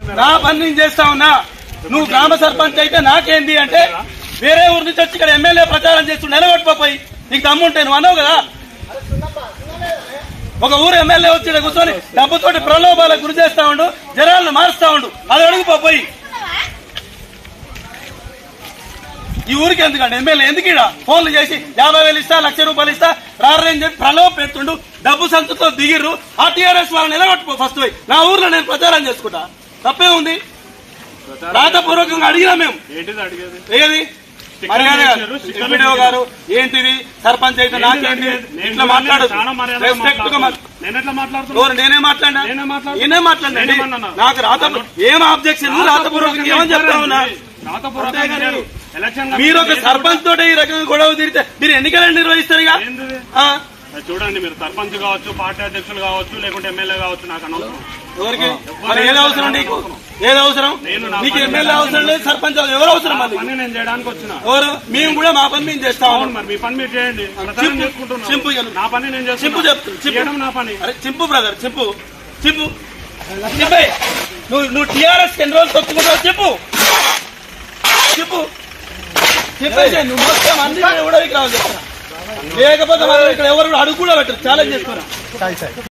నా పని నేను చేస్తా ఉన్నా నువ్వు గ్రామ సర్పంచ్ అయితే నాకేంది అంటే వేరే ఊరి నుంచి వచ్చి ఇక్కడ ఎమ్మెల్యే ప్రచారం చేస్తూ నిలబెట్టుకోపోయి నీకు దమ్ముంటే నువ్వు అన్నావు కదా ఒక ఊరు ఎమ్మెల్యే వచ్చి ఈడ కూర్చొని డబ్బుతోటి ప్రలోభాలకు గురి చేస్తా ఉండు జనాలను మారుస్తా ఉండు అది అడుగుపోయి ఈ ఊరికి ఎందుకండి ఎమ్మెల్యే ఎందుకు ఈడ ఫోన్లు చేసి యాభై వేలు ఇస్తా లక్ష రూపాయలు ఇస్తా రారని చెప్పి ప్రలోభ పెడుతుండు డబ్బు సంతతో దిగిర్రు ఆ టీఆర్ఎస్ వాళ్ళని నిలబెట్టుకో ఫస్ట్ పోయి నా ఊర్లో నేను ప్రచారం చేసుకుంటా తప్పే ఉంది రాతపూర్వకంగా అడిగినా మేము ఏంటిది అడిగేది ఏది మర్యాద ఎంపీడీఓ గారు ఏంటిది సర్పంచ్ అయితే నాకేంటి నేను ఇట్లా మాట్లాడు చాలా మర్యాదగా రెస్పెక్ట్ గా మాట్లాడు. నేను ఎట్లా మాట్లాడుతున్నా ఎవరు నేనే మాట్లాడినా నేనే మాట్లాడు- నేనే మాట్లాడినా నేనేమన్నానా? నాకు రాత ఏం ఆబ్జెక్షన్ రాతపూర్వకంగా ఏమని చెప్తా ఉన్నా రాతపూర్వకంగా లేరు. ఎలక్షన్ మీరు ఒక సర్పంచ్ తోటి ఈ రకంగా గొడవ తీరితే మీరు ఎన్నికలు నిర్వహిస్తారు ఇక ఏంటిది? ఆ? అది చూడండి మీరు సర్పంచ్ కావచ్చు పార్టీ అధ్యక్షులు కావచ్చు లేకుంటే ఎమ్మెల్యే కావచ్చు నాకు అనవసరం ఎవరికి మరి ఏది అవసరం నీకు ఏది అవసరం నేను నా నీకు పని ఎమ్మెల్యే అవసరం లేదు సర్పంచ్ అవసరం. ఎవరు అవసరం నా మళ్ళీ పని నేను చేయడానికి వచ్చిన ఎవరు మేము కూడా మా పని మేము చేస్తాం అవును మరి మీ పని మీరు చేయండి ప్రచారం చింపు- చేసుకుంటున్నాను. చింపు ఇయ్యను. నా పని నేను చింపు చేస్తున్నా చెప్తు చింపు చేయడం నా పని అరే చింపు బ్రదర్ చింపు చింపు చింపే నువ్వు నువ్వు టీఆర్ఎస్ ఎన్ని రోజులు తొక్కుకుంటావు చెప్పు చెప్పు చెప్పేసి నువ్వు మొత్తం అన్ని కూడా ఇక్కడ చెప్తున్నా లేకపోతే మనం ఇక్కడ ఎవరు కూడా అడుగు కూడా పెట్టరు ఛాలెంజ్ చేస్తున్నా